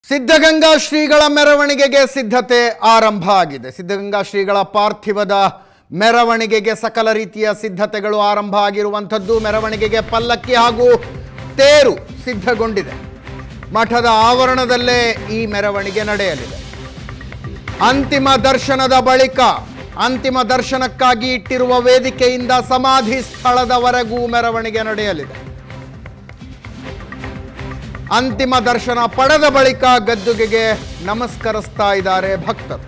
ಸಿದ್ಧಗಂಗಾ ಶ್ರೀಗಳ ಮೆರವಣಿಗೆಗೆ ಸಿದ್ಧತೆ ಆರಂಭ ಆಗಿದೆ ಸಿದ್ಧಗಂಗಾ ಶ್ರೀಗಳ ಪಾರ್ಥಿವದ ಮೆರವಣಿಗೆಗೆ ಸಕಲ ರೀತಿಯ ಸಿದ್ಧತೆಗಳು ಆರಂಭ ಆಗಿರುವಂಥದ್ದು ಮೆರವಣಿಗೆಗೆ ಪಲ್ಲಕ್ಕಿ ಹಾಗೂ ತೇರು ಸಿದ್ಧಗೊಂಡಿದೆ ಮಠದ ಆವರಣದಲ್ಲೇ ಈ ಮೆರವಣಿಗೆ ನಡೆಯಲಿದೆ ಅಂತಿಮ ದರ್ಶನದ ಬಳಿಕ ಅಂತಿಮ ದರ್ಶನಕ್ಕಾಗಿ ಇಟ್ಟಿರುವ ವೇದಿಕೆಯಿಂದ ಸಮಾಧಿ ಸ್ಥಳದವರೆಗೂ ಮೆರವಣಿಗೆ ನಡೆಯಲಿದೆ ಅಂತಿಮ ದರ್ಶನ ಪಡೆದ ಬಳಿಕ ಗದ್ದುಗೆಗೆ ನಮಸ್ಕರಿಸ್ತಾ ಇದ್ದಾರೆ ಭಕ್ತರು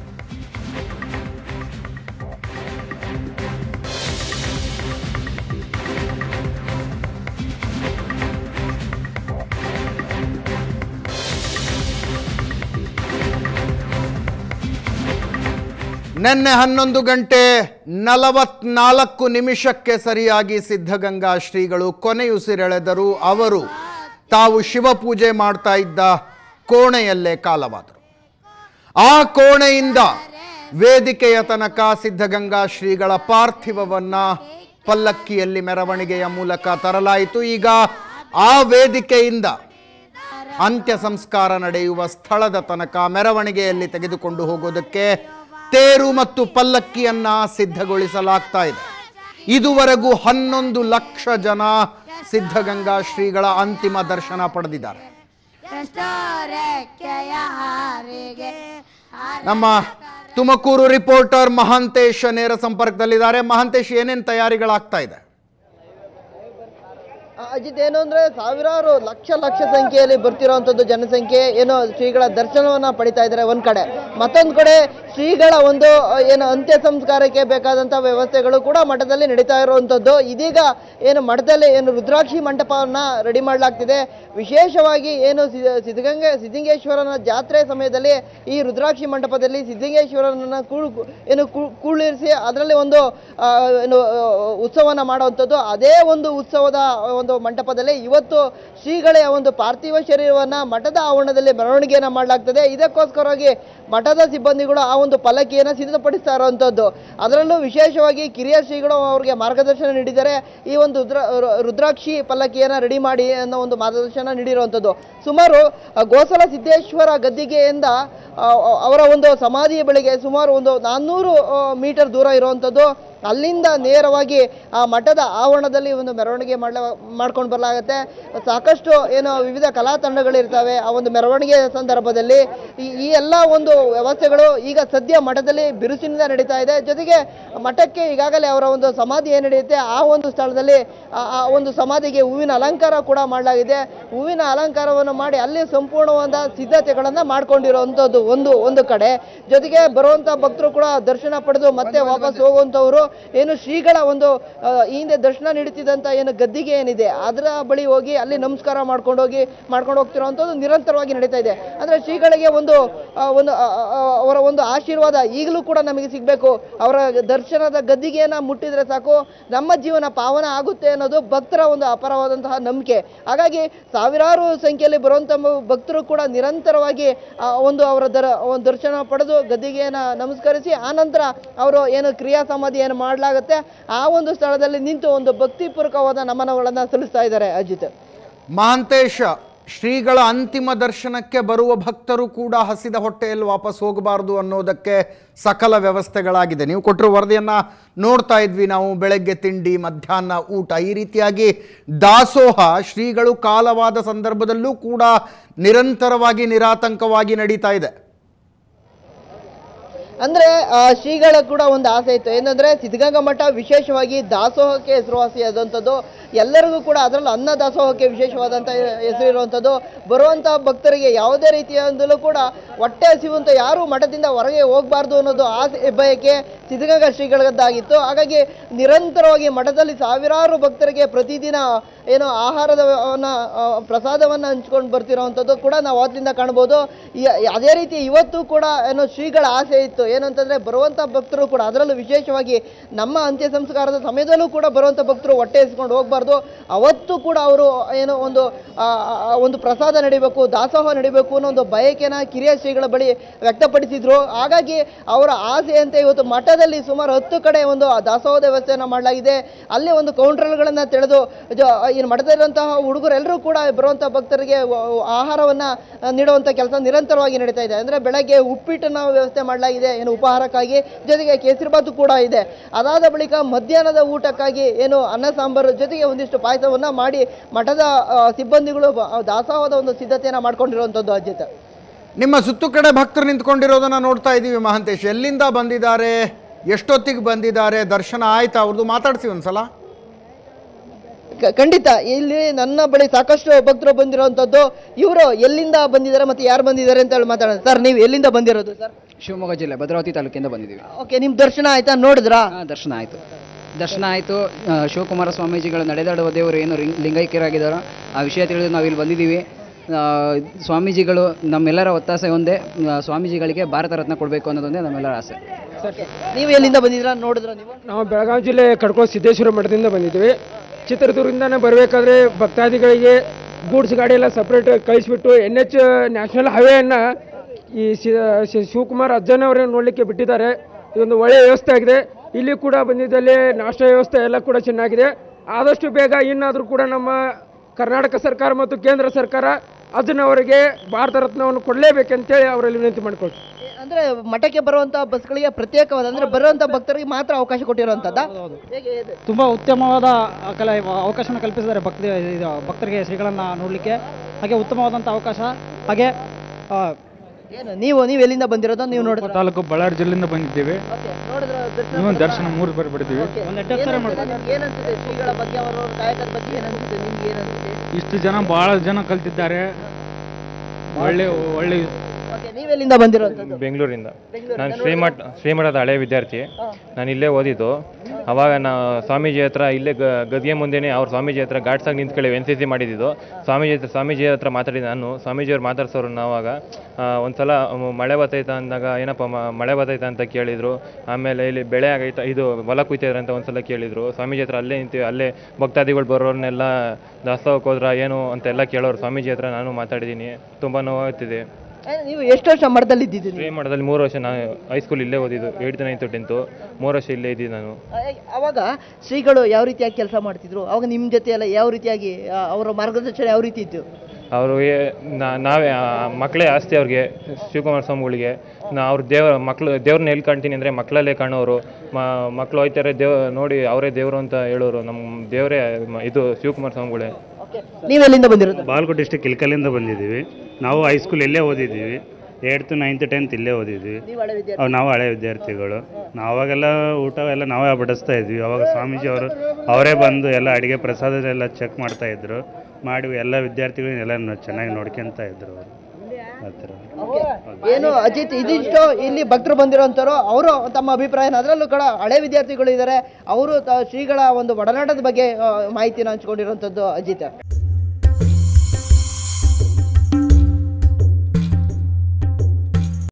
ನಿನ್ನೆ ಹನ್ನೊಂದು ಗಂಟೆ ನಲವತ್ನಾಲ್ಕು ನಿಮಿಷಕ್ಕೆ ಸರಿಯಾಗಿ ಸಿದ್ಧಗಂಗಾ ಶ್ರೀಗಳು ಕೊನೆಯುಸಿರೆಳೆದರು ಅವರು ತಾವು ಶಿವಪೂಜೆ ಮಾಡ್ತಾ ಇದ್ದ ಕೋಣೆಯಲ್ಲೇ ಕಾಲವಾದರು ಆ ಕೋಣೆಯಿಂದ ವೇದಿಕೆಯ ತನಕ ಸಿದ್ಧಗಂಗಾ ಶ್ರೀಗಳ ಪಾರ್ಥಿವವನ್ನ ಪಲ್ಲಕ್ಕಿಯಲ್ಲಿ ಮೆರವಣಿಗೆಯ ಮೂಲಕ ತರಲಾಯಿತು ಈಗ ಆ ವೇದಿಕೆಯಿಂದ ಅಂತ್ಯ ಸಂಸ್ಕಾರ ನಡೆಯುವ ಸ್ಥಳದ ತನಕ ಮೆರವಣಿಗೆಯಲ್ಲಿ ತೆಗೆದುಕೊಂಡು ಹೋಗೋದಕ್ಕೆ ತೇರು ಮತ್ತು ಪಲ್ಲಕ್ಕಿಯನ್ನ ಸಿದ್ಧಗೊಳಿಸಲಾಗ್ತಾ ಇದೆ ಇದುವರೆಗೂ ಹನ್ನೊಂದು ಲಕ್ಷ ಜನ ಸಿದ್ಧಗಂಗಾ ಶ್ರೀಗಳ ಅಂತಿಮ ದರ್ಶನ ಪಡೆದಿದ್ದಾರೆ ರೆಕ್ಕೆಯ ಹಾರಿಗೆ ನಮ್ಮ ತುಮಕೂರು ರಿಪೋರ್ಟರ್ ಮಹಾಂತೇಶ್ ನೇರ ಸಂಪರ್ಕದಲ್ಲಿದ್ದಾರೆ ಮಹಾಂತೇಶ್ ಏನೇನು ತಯಾರಿಗಳಾಗ್ತಾ ಇದೆ ಆ, ಅಜಿತ್ ಏನು ಅಂದ್ರೆ ಸಾವಿರಾರು ಲಕ್ಷ ಲಕ್ಷ ಸಂಖ್ಯೆಯಲ್ಲಿ ಬರ್ತಿರೋಂಥದ್ದು ಜನಸಂಖ್ಯೆ ಏನು ಶ್ರೀಗಳ ದರ್ಶನವನ್ನ ಪಡಿತಾ ಇದ್ದಾರೆ ಒಂದ್ ಕಡೆ ಮತ್ತೊಂದ್ ಕಡೆ ಶ್ರೀಗಳ ಒಂದು ಆ, ಏನು ಅಂತ್ಯ ಸಂಸ್ಕಾರಕ್ಕೆ ಬೇಕಾದಂತ ವ್ಯವಸ್ಥೆಗಳು ಕೂಡ ಮಠದಲ್ಲಿ ನಡೀತಾ ಇರುವಂತದ್ದು ಇದೀಗ ಏನು ಮಠದಲ್ಲಿ ಏನು ರುದ್ರಾಕ್ಷಿ ಮಂಟಪವನ್ನ ರೆಡಿ ಮಾಡಲಾಗ್ತಿದೆ ವಿಶೇಷವಾಗಿ ಏನು ಸಿ- ಸಿದ್ಧಗಂಗೆ ಸಿದ್ಧಲಿಂಗೇಶ್ವರನ ಜಾತ್ರೆ ಸಮಯದಲ್ಲಿ ಈ ರುದ್ರಾಕ್ಷಿ ಮಂಟಪದಲ್ಲಿ ಸಿದ್ಧಲಿಂಗೇಶ್ವರನ ಕೂಳ್ ಏನು ಕೂ- ಕೂಳಿರಿಸಿ ಅದರಲ್ಲಿ ಒಂದು ಆ, ಏನು ಆ, ಉತ್ಸವನ ಮಾಡುವಂಥದ್ದು ಅದೇ ಒಂದು ಉತ್ಸವದ ಒಂದು ಮಂಟಪದಲ್ಲಿ ಇವತ್ತು ಶ್ರೀಗಳ ಒಂದು ಪಾರ್ಥಿವ ಶರೀರವನ್ನ ಮಠದ ಆವರಣದಲ್ಲಿ ಮೆರವಣಿಗೆಯನ್ನ ಮಾಡಲಾಗ್ತದೆ ಇದಕ್ಕೋಸ್ಕರವಾಗಿ ಮಠದ ಸಿಬ್ಬಂದಿಗಳು ಆ ಒಂದು ಪಲ್ಲಕ್ಕಿಯನ್ನು ಸಿದ್ಧಪಡಿಸ್ತಾ ಇರುವಂಥದ್ದು ಅದರಲ್ಲೂ ವಿಶೇಷವಾಗಿ ಕಿರಿಯ ಶ್ರೀಗಳು ಅವರಿಗೆ ಮಾರ್ಗದರ್ಶನ ನೀಡಿದ್ದಾರೆ ಈ ಒಂದು ರುದ್ರ ರು- ರುದ್ರಾಕ್ಷಿ ಪಲ್ಲಕ್ಕಿಯನ್ನು ರೆಡಿ ಮಾಡಿ ಅನ್ನೋ ಒಂದು ಮಾರ್ಗದರ್ಶನ ನೀಡಿರುವಂಥದ್ದು ಸುಮಾರು ಆ, ಗೋಸಲ ಸಿದ್ದೇಶ್ವರ ಗದ್ದಿಗೆಯಿಂದ ಆ, ಅವರ ಒಂದು ಸಮಾಧಿಯ ಬಳಿಗೆ ಸುಮಾರು ಒಂದು ನಾನ್ನೂರು ಮೀಟರ್ ದೂರ ಇರುವಂಥದ್ದು ಅಲ್ಲಿಂದ ನೇರವಾಗಿ ಆ ಮಠದ ಆವರಣದಲ್ಲಿ ಒಂದು ಮೆರವಣಿಗೆ ಮಾಡಲ ಮಾಡ್ಕೊಂಡು ಬರಲಾಗುತ್ತೆ ಸಾಕಷ್ಟು ಏನು ವಿವಿಧ ಕಲಾ ತಂಡಗಳಿರ್ತವೆ ಆ ಒಂದು ಮೆರವಣಿಗೆ ಸಂದರ್ಭದಲ್ಲಿ ಈ ಈ ಎಲ್ಲ ಒಂದು ವ್ಯವಸ್ಥೆಗಳು ಈಗ ಸದ್ಯ ಮಠದಲ್ಲಿ ಬಿರುಸಿನಿಂದ ನಡೀತಾ ಇದೆ ಜೊತೆಗೆ ಮಠಕ್ಕೆ ಈಗಾಗಲೇ ಅವರ ಒಂದು ಸಮಾಧಿ ಏನು ನಡೆಯುತ್ತೆ ಆ ಒಂದು ಸ್ಥಳದಲ್ಲಿ ಆ- ಆ ಒಂದು ಸಮಾಧಿಗೆ ಹೂವಿನ ಅಲಂಕಾರ ಕೂಡ ಮಾಡಲಾಗಿದೆ ಹೂವಿನ ಅಲಂಕಾರವನ್ನು ಮಾಡಿ ಅಲ್ಲಿ ಸಂಪೂರ್ಣವಾದ ಸಿದ್ಧತೆಗಳನ್ನು ಮಾಡ್ಕೊಂಡಿರುವಂಥದ್ದು ಒಂದು ಒಂದು ಕಡೆ ಜೊತೆಗೆ ಬರುವಂಥ ಭಕ್ತರು ಕೂಡ ದರ್ಶನ ಪಡೆದು ಮತ್ತೆ ವಾಪಸ್ ಹೋಗುವಂಥವ್ರು ಏನು ಶ್ರೀಗಳ ಒಂದು ಆ, ಈ ಹಿಂದೆ ದರ್ಶನ ನೀಡುತ್ತಿದ್ದಂಥ ಏನು ಗದ್ದಿಗೆ ಏನಿದೆ ಅದರ ಬಳಿ ಹೋಗಿ ಅಲ್ಲಿ ನಮಸ್ಕಾರ ಮಾಡ್ಕೊಂಡು ಹೋಗಿ ಮಾಡ್ಕೊಂಡು ಹೋಗ್ತಿರೋವಂಥದ್ದು ನಿರಂತರವಾಗಿ ನಡೀತಾ ಇದೆ ಅಂದ್ರೆ ಶ್ರೀಗಳಿಗೆ ಒಂದು ಆ, ಒಂದು ಆ, ಆ, ಅವರ ಒಂದು ಆಶೀರ್ವಾದ ಈಗಲೂ ಕೂಡ ನಮಗೆ ಸಿಗಬೇಕು ಅವರ ದರ್ಶನದ ಗದ್ದಿಗೆಯನ್ನ ಮುಟ್ಟಿದ್ರೆ ಸಾಕು ನಮ್ಮ ಜೀವನ ಪಾವನ ಆಗುತ್ತೆ ಅನ್ನೋದು ಭಕ್ತರ ಒಂದು ಅಪರವಾದಂತಹ ನಂಬಿಕೆ ಹಾಗಾಗಿ ಸಾವಿರಾರು ಸಂಖ್ಯೆಯಲ್ಲಿ ಬರುವಂಥ ಮ- ಭಕ್ತರು ಕೂಡ ನಿರಂತರವಾಗಿ ಆ ಒಂದು ಅವರ ದರ ಒಂದು ದರ್ಶನ ಪಡೆದು ಗದ್ದಿಗೆಯನ್ನ ನಮಸ್ಕರಿಸಿ ಆನಂತರ ಅವರು ಏನು ಕ್ರಿಯಾ ಸಮಾಧಿ ಏನು ಮಾಡಲಾಗುತ್ತೆ ಆ ಒಂದು ಸ್ಥಳದಲ್ಲಿ ನಿಂತು ಒಂದು ಭಕ್ತಿಪೂರ್ವಕವಾದ ನಮನಗಳನ್ನು ಸಲ್ಲಿಸ್ತಾ ಇದ್ದಾರೆ ಅಜಿತ್ ಮಹಾಂತೇಶ ಶ್ರೀಗಳ ಅಂತಿಮ ದರ್ಶನಕ್ಕೆ ಬರುವ ಭಕ್ತರು ಕೂಡ ಹಸಿದ ಹೊಟ್ಟೆಯಲ್ಲಿ ವಾಪಸ್ ಹೋಗಬಾರದು ಅನ್ನೋದಕ್ಕೆ ಸಕಲ ವ್ಯವಸ್ಥೆಗಳಾಗಿದೆ ನೀವು ಕೊಟ್ಟರು ವರದಿಯನ್ನ ನೋಡ್ತಾ ಇದ್ವಿ ನಾವು ಬೆಳಗ್ಗೆ ತಿಂಡಿ ಮಧ್ಯಾಹ್ನ ಊಟ ಈ ರೀತಿಯಾಗಿ ದಾಸೋಹ ಶ್ರೀಗಳು ಕಾಲವಾದ ಸಂದರ್ಭದಲ್ಲೂ ಕೂಡ ನಿರಂತರವಾಗಿ ನಿರಾತಂಕವಾಗಿ ನಡೀತಾ ಇದೆ ಅಂದ್ರೆ ಆ, ಶ್ರೀಗಳ ಕೂಡ ಒಂದು ಆಸೆ ಇತ್ತು ಏನಂದ್ರೆ ಸಿದ್ಧಗಂಗಾ ಮಠ ವಿಶೇಷವಾಗಿ ದಾಸೋಹಕ್ಕೆ ಹೆಸರುವಾಸಿಯಾದಂಥದ್ದು ಎಲ್ಲರಿಗೂ ಕೂಡ ಅದರಲ್ಲೂ ಅನ್ನ ದಾಸೋಹಕ್ಕೆ ವಿಶೇಷವಾದಂಥ ಹೆಸರು ಇರುವಂಥದ್ದು ಬರುವಂತಹ ಭಕ್ತರಿಗೆ ಯಾವುದೇ ರೀತಿಯಿಂದಲೂ ಕೂಡ ಹೊಟ್ಟೆ ಹಸಿವಂತ ಯಾರು ಮಠದಿಂದ ಹೊರಗೆ ಹೋಗಬಾರ್ದು ಅನ್ನೋದು ಆಸೆ ಬಯಕೆ ಸಿದ್ಧಗಂಗಾ ಶ್ರೀಗಳದ್ದಾಗಿತ್ತು ಹಾಗಾಗಿ ನಿರಂತರವಾಗಿ ಮಠದಲ್ಲಿ ಸಾವಿರಾರು ಭಕ್ತರಿಗೆ ಪ್ರತಿದಿನ ಏನು ಆಹಾರದವನ್ನ ಆ, ಪ್ರಸಾದವನ್ನ ಹಂಚ್ಕೊಂಡು ಬರ್ತಿರೋವಂಥದ್ದು ಕೂಡ ನಾವು ಅವತ್ತಿಂದ ಕಾಣ್ಬೋದು ಈ- ಅದೇ ರೀತಿ ಇವತ್ತು ಕೂಡ ಏನು ಶ್ರೀಗಳ ಆಸೆ ಇತ್ತು ಏನಂತಂದ್ರೆ ಬರುವಂತ ಭಕ್ತರು ಕೂಡ ಅದರಲ್ಲೂ ವಿಶೇಷವಾಗಿ ನಮ್ಮ ಅಂತ್ಯ ಸಂಸ್ಕಾರದ ಸಮಯದಲ್ಲೂ ಕೂಡ ಬರುವಂತ ಭಕ್ತರು ಹೊಟ್ಟೆ ಇಸ್ಕೊಂಡು ಹೋಗ್ಬಾರ್ದು ಅವತ್ತು ಕೂಡ ಅವರು ಏನೋ ಒಂದು ಆ, ಆ, ಒಂದು ಪ್ರಸಾದ ನಡಿಬೇಕು ದಾಸೋಹ ನಡಿಬೇಕು ಅನ್ನೋ ಒಂದು ಬಯಕೆನ ಕಿರಿಯ ಶ್ರೀಗಳ ಬಳಿ ವ್ಯಕ್ತಪಡಿಸಿದ್ರು ಹಾಗಾಗಿ ಅವರ ಆಸೆಯಂತೆ ಇವತ್ತು ಮಠದಲ್ಲಿ ಸುಮಾರು ಹತ್ತು ಕಡೆ ಒಂದು ದಾಸೋಹದ ವ್ಯವಸ್ಥೆಯನ್ನು ಮಾಡಲಾಗಿದೆ ಅಲ್ಲಿ ಒಂದು ಕೌಂಟರ್ಗಳನ್ನ ತೆಳೆದು ಇದು ಏನು ಮಠದಲ್ಲಿರುವಂತಹ ಹುಡುಗರೆಲ್ಲರೂ ಕೂಡ ಬರುವಂಥ ಭಕ್ತರಿಗೆ ವ- ಆಹಾರವನ್ನ ಆ, ನೀಡುವಂಥ ಕೆಲಸ ನಿರಂತರವಾಗಿ ನಡೀತಾ ಇದೆ ಅಂದ್ರೆ ಬೆಳಗ್ಗೆ ಉಪ್ಪಿಟ್ಟನ್ನ ವ್ಯವಸ್ಥೆ ಮಾಡಲಾಗಿದೆ ಏನು ಉಪಹಾರಕ್ಕಾಗಿ ಜೊತೆಗೆ ಕೇಸರಿಬಾತು ಕೂಡ ಇದೆ ಅದಾದ ಬಳಿಕ ಮಧ್ಯಾಹ್ನದ ಊಟಕ್ಕಾಗಿ ಏನು ಅನ್ನ ಸಾಂಬಾರು ಜೊತೆಗೆ ಒಂದಿಷ್ಟು ಪಾಯಸವನ್ನ ಮಾಡಿ ಮಠದ ಆ, ಸಿಬ್ಬಂದಿಗಳು ಬ- ದಾಸೋಹದ ಒಂದು ಸಿದ್ಧತೆಯನ್ನ ಮಾಡ್ಕೊಂಡಿರುವಂಥದ್ದು ಅಜಿತ್ ನಿಮ್ಮ ಸುತ್ತು ಕಡೆ ಭಕ್ತರು ನಿಂತ್ಕೊಂಡಿರೋದನ್ನ ನೋಡ್ತಾ ಇದ್ದೀವಿ ಮಹಾಂತೇಶ್ ಎಲ್ಲಿಂದ ಬಂದಿದ್ದಾರೆ ಎಷ್ಟೊತ್ತಿಗೆ ಬಂದಿದ್ದಾರೆ ದರ್ಶನ ಆಯ್ತಾ ಅವ್ರದ್ದು ಮಾತಾಡ್ಸಿ ಒಂದ್ಸಲ ಕ- ಖಂಡಿತ ಇಲ್ಲಿ ನನ್ನ ಬಳಿ ಸಾಕಷ್ಟು ಭಕ್ತರು ಬಂದಿರುವಂತದ್ದು ಇವರು ಎಲ್ಲಿಂದ ಬಂದಿದ್ದಾರೆ ಮತ್ತೆ ಯಾರು ಬಂದಿದ್ದಾರೆ ಅಂತ ಹೇಳಿ ಮಾತಾಡೋಣ ಸರ್ ನೀವು ಎಲ್ಲಿಂದ ಬಂದಿರೋದು ಸರ್ ಶಿವಮೊಗ್ಗ ಜಿಲ್ಲೆ ಭದ್ರಾವತಿ ತಾಲೂಕಿಂದ ಬಂದಿದ್ದೀವಿ ಓಕೆ ನಿಮ್ ದರ್ಶನ ಆಯ್ತಾ ನೋಡಿದ್ರಾ ಆ, ದರ್ಶನ ಆಯಿತು ದರ್ಶನ ಆಯಿತು ಶಿವಕುಮಾರ ಸ್ವಾಮೀಜಿಗಳು ನಡೆದಾಡುವ ದೇವರು ಏನು ರಿಂಗ್- ಲಿಂಗೈಕ್ಯರಾಗಿದ್ದಾರೋ ಆ ವಿಷಯ ತಿಳಿದು ನಾವು ಇಲ್ಲಿ ಬಂದಿದ್ದೀವಿ ಆ, ಸ್ವಾಮೀಜಿಗಳು ನಮ್ಮೆಲ್ಲರ ಒತ್ತಾಸೆ ಒಂದೇ ಆ, ಸ್ವಾಮೀಜಿಗಳಿಗೆ ಭಾರತ ರತ್ನ ಕೊಡಬೇಕು ಅನ್ನೋದೊಂದೇ ನಮ್ಮೆಲ್ಲರ ಆಸೆ ನೀವು ಎಲ್ಲಿಂದ ಬಂದಿದ್ರಾ ನೋಡಿದ್ರ ನೀವು ನಾವು ಬೆಳಗಾವಿ ಜಿಲ್ಲೆ ಕಡ್ಕೋಳ ಸಿದ್ದೇಶ್ವರ ಮಠದಿಂದ ಬಂದಿದ್ದೀವಿ ಚಿತ್ರದುರ್ಗದಿಂದನೇ ಬರಬೇಕಾದ್ರೆ ಭಕ್ತಾದಿಗಳಿಗೆ ಗೂಡ್ಸ್ ಗಾಡಿ ಎಲ್ಲ ಸಪ್ರೇಟ್ ಕಳಿಸ್ಬಿಟ್ಟು ಎನ್ ಎಚ್ ನ್ಯಾಷನಲ್ ಹೈವೇಯನ್ನು ಈ ಶಿ- ಶಿ- ಶಿವಕುಮಾರ್ ಅಜ್ಜನವರನ್ನು ನೋಡಲಿಕ್ಕೆ ಬಿಟ್ಟಿದ್ದಾರೆ ಇದೊಂದು ಒಳ್ಳೆಯ ವ್ಯವಸ್ಥೆ ಆಗಿದೆ ಇಲ್ಲಿ ಕೂಡ ಬಂದಿದ್ದಲ್ಲಿ ನಾಷ್ಟ ವ್ಯವಸ್ಥೆ ಎಲ್ಲ ಕೂಡ ಚೆನ್ನಾಗಿದೆ ಆದಷ್ಟು ಬೇಗ ಇನ್ನಾದರೂ ಕೂಡ ನಮ್ಮ ಕರ್ನಾಟಕ ಸರ್ಕಾರ ಮತ್ತು ಕೇಂದ್ರ ಸರ್ಕಾರ ಅಜ್ಜನವರಿಗೆ ಭಾರತ ರತ್ನವನ್ನು ಕೊಡಲೇಬೇಕಂತೇಳಿ ಅವರಲ್ಲಿ ವಿನಂತಿ ಮಾಡಿಕೊಳ್ತೀವಿ ಅಂದ್ರೆ ಮಠಕ್ಕೆ ಬರುವಂತ ಬಸ್ಗಳಿಗೆ ಪ್ರತ್ಯೇಕವಾದ ಅಂದ್ರೆ ಬರುವಂತ ಭಕ್ತರಿಗೆ ಮಾತ್ರ ಅವಕಾಶ ಕೊಟ್ಟಿರುವಂತದ್ದ ಹೇಗೆ ಇದು? ತುಂಬ ಉತ್ತಮವಾದ ಕಲ ಅವಕಾಶವನ್ನು ಕಲ್ಪಿಸಿದ್ದಾರೆ ಭಕ್ತ ಇದು ಭಕ್ತರಿಗೆ ಶ್ರೀಗಳನ್ನು ನೋಡಲಿಕ್ಕೆ ಹಾಗೆ ಉತ್ತಮವಾದಂಥ ಅವಕಾಶ ಹಾಗೆ ಆ, ಏನು ನೀವು ನೀವು ಎಲ್ಲಿಂದ ಬಂದಿರೋದು ನೀವು ನೋಡಿದ್ರ ತಾಲೂಕು ಬಳ್ಳಾರಿ ಜಿಲ್ಲೆಯಿಂದ ಬಂದಿದ್ದೇವೆ ನೋಡಿದ್ರ ನೀವು ದರ್ಶನ ಮೂರು ಬಾರಿ ಪಡಿತೀವಿ ಒಂದು ಎಡ್ಡೆ ಸರ ಮಾಡ್ತಾರೆ ಏನನ್ಸುತ್ತೆ ಶ್ರೀಗಳ ಬಗ್ಗೆ ಅವರ ಕಾಯಕದ ಬಗ್ಗೆ ಏನನ್ಸುತ್ತೆ ನಿಮ್ಗೆ ಏನನ್ಸುತ್ತೆ ಇಷ್ಟು ಜನ ಬಹಳ ಜನ ಕಲ್ತಿದ್ದಾರೆ ಒಳ್ಳೆ ಒಳ್ಳೆ ಓಕೆ ನೀವು ಎಲ್ಲಿಂದ ಬಂದಿರೋಂಥದ್ದು ಬೆಂಗಳೂರಿಂದ ನಾನು ಶ್ರೀಮಠ ಶ್ರೀಮಠದ ಹಳೆ ವಿದ್ಯಾರ್ಥಿ ನಾನು ಇಲ್ಲೇ ಓದಿದ್ದು ಅವಾಗ ನಾ ಸ್ವಾಮೀಜಿ ಹತ್ರ ಇಲ್ಲೇ ಗ ಗದ್ಗೆ ಮುಂದೆನೇ ಅವ್ರ ಸ್ವಾಮೀಜಿ ಹತ್ರ ಘಾಟ್ಸಾಗಿ ನಿಂತ್ಕೊಳ್ಳಿ ಎನ್ ಸಿ ಸಿ ಮಾಡಿದ್ದು ಸ್ವಾಮೀಜಿ ಹತ್ರ ಸ್ವಾಮೀಜಿ ಹತ್ರ ಮಾತಾಡಿದ್ದು ನಾನು ಸ್ವಾಮೀಜಿಯವ್ರು ಮಾತಾಡ್ಸೋರು ನಾವಾಗ ಒಂದ್ಸಲ ಮ- ಮಳೆ ಬರ್ತೈತ ಅಂದಾಗ ಏನಪ್ಪ ಮ- ಮಳೆ ಬರ್ತೈತ ಅಂತ ಕೇಳಿದರು ಆಮೇಲೆ ಇಲ್ಲಿ ಬೆಳೆ ಆಗೈತ ಇದು ಹೊಲ ಕುಯ್ತಿದ್ರೆ ಅಂತ ಒಂದ್ಸಲ ಕೇಳಿದರು ಸ್ವಾಮೀಜಿ ಹತ್ರ ಅಲ್ಲೇ ನಿಂತೀವಿ ಅಲ್ಲೇ ಭಕ್ತಾದಿಗಳು ಬರೋರ್ನೆಲ್ಲ ದಾಸೋಹಕ್ಕೆ ಹೋದ್ರ ಏನು ಅಂತೆಲ್ಲ ಕೇಳೋರು ಸ್ವಾಮೀಜಿ ಹತ್ರ ನಾನು ಮಾತಾಡಿದ್ದೀನಿ ತುಂಬ ನೋವಾಗ್ತಿದೆ ಏ, ನೀವು ಎಷ್ಟು ವರ್ಷ ಮಠದಲ್ಲಿ ಇದ್ದಿದ್ದೀರಿ ಶ್ರೀ ಮಠದಲ್ಲಿ ಮೂರು ವರ್ಷ ನಾನು ಹೈಸ್ಕೂಲ್ ಇಲ್ಲೇ ಓದಿದ್ದು ಏಯ್ಟ್ ನೈನ್ತು ಟೆಂತು ಮೂರು ವರ್ಷ ಇಲ್ಲೇ ಇದ್ದೀನಿ ನಾನು ಅವಾಗ ಶ್ರೀಗಳು ಯಾವ ರೀತಿಯಾಗಿ ಕೆಲಸ ಮಾಡ್ತಿದ್ರು ಅವಾಗ ನಿಮ್ಮ ಜೊತೆ ಎಲ್ಲ ಯಾವ ರೀತಿಯಾಗಿ ಆ, ಅವರ ಮಾರ್ಗದರ್ಶನ ಯಾವ ರೀತಿ ಇತ್ತು ಅವ್ರಿಗೆ ನಾ- ನಾವೇ ಆ, ಮಕ್ಕಳೇ ಆಸ್ತಿ ಅವ್ರಿಗೆ ಶಿವಕುಮಾರ ಸ್ವಾಮಿಗಳಿಗೆ ನಾ ಅವ್ರ ದೇವ್ರ ಮಕ್ಳು ದೇವ್ರನ್ನ ಎಲ್ಲಿ ಕಾಣ್ತೀನಿ ಅಂದರೆ ಮಕ್ಕಳಲ್ಲೇ ಕಾಣೋರು ಮಕ್ಕಳು ಹೋಯ್ತಾರೆ ದೇವ್ ನೋಡಿ ಅವರೇ ದೇವರು ಅಂತ ಹೇಳೋರು ನಮ್ಮ ದೇವರೇ ಮ- ಇದು ಶಿವಕುಮಾರ ಸ್ವಾಮಿಗಳೇ ನೀವು ಎಲ್ಲಿಂದ ಬಂದಿರೋದು ಬಾಲ್ಕೋಟ್ ಡಿಸ್ಟಿಕ್ ಇಲ್ಕಲ್ಲಿಂದ ಬಂದಿದ್ದೀವಿ ನಾವು ಹೈಸ್ಕೂಲ್ ಇಲ್ಲೇ ಓದಿದ್ದೀವಿ ಏಯ್ತು ನೈನ್ತ್ ಟೆಂತ್ ಇಲ್ಲೇ ಓದಿದ್ವಿ ನೀವು ಹಳೆ ವಿದ್ಯಾರ್ಥಿ ಅವ್ ನಾವು ಹಳೆ ವಿದ್ಯಾರ್ಥಿಗಳು ನಾವು ಅವಾಗೆಲ್ಲ ಊಟ ಎಲ್ಲ ನಾವೇ ಬಡಿಸ್ತಾ ಇದ್ವಿ ಅವಾಗ ಸ್ವಾಮೀಜಿ ಅವರು ಅವರೇ ಬಂದು ಎಲ್ಲ ಅಡುಗೆ ಪ್ರಸಾದ ಎಲ್ಲ ಚೆಕ್ ಮಾಡ್ತಾ ಇದ್ರು ಮಾಡಿ ಎಲ್ಲ ವಿದ್ಯಾರ್ಥಿಗಳನ್ನೆಲ್ಲ ನ- ಚೆನ್ನಾಗಿ ನೋಡ್ಕೊಂತ ಇದ್ರು ಅವರು ಆ ಥರ ಏನು ಅಜಿತ್ ಇದಿಷ್ಟು ಇಲ್ಲಿ ಭಕ್ತರು ಬಂದಿರೋಂಥವ್ರು ಅವರು ತಮ್ಮ ಅಭಿಪ್ರಾಯನ ಅದರಲ್ಲೂ ಕೂಡ ಹಳೆ ವಿದ್ಯಾರ್ಥಿಗಳು ಇದ್ದಾರೆ ಅವರು ತ- ಶ್ರೀಗಳ ಒಂದು ಒಡನಾಟದ ಬಗ್ಗೆ ಆ, ಮಾಹಿತಿನ ಹಂಚ್ಕೊಂಡಿರುವಂಥದ್ದು ಅಜಿತ್